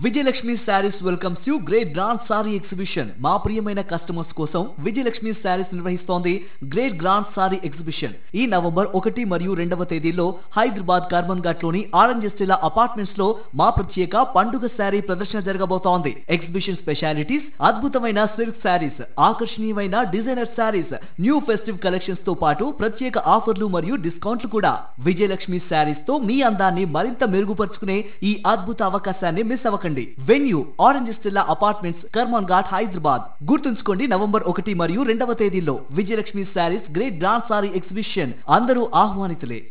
Vijayalakshmi saris welcomes you great grand sari exhibition మా ప్రియమైన customers కోసం విజయలక్ష్మి శారీస్ నిర్వహిస్తోంది గ్రేట్ గ్రాండ్ సారీ ఎగ్జిబిషన్ ఈ నవంబర్ ఒకటి మరియు రెండవ తేదీల్లో హైదరాబాద్ కర్మన్ ఘాట్ లోని ఆరెంజ్ ఎస్టిలా అపార్ట్మెంట్స్ లో మా ప్రత్యేక పండుగ శారీ ప్రదర్శన జరగబోతోంది ఎగ్జిబిషన్ స్పెషాలిటీస్ అద్భుతమైన సిల్క్ శారీస్ ఆకర్షణీయమైన designer saris new festive collections తో పాటు ప్రత్యేక ఆఫర్లు మరియు డిస్కౌంట్లు కూడా విజయలక్ష్మి శారీస్ తో మీ అందాన్ని మరింత మెరుగుపరుచుకునే ఈ అద్భుత అవకాశాన్ని మిస్ అవ్వకండి venue orange Stella apartments Karman Ghat Hyderabad గుర్తుంచుకోండి నవంబర్ ఒకటి మరియు రెండవ తేదీల్లో Vijayalakshmi saris great grand sari exhibition అందరూ ఆహ్వానితులే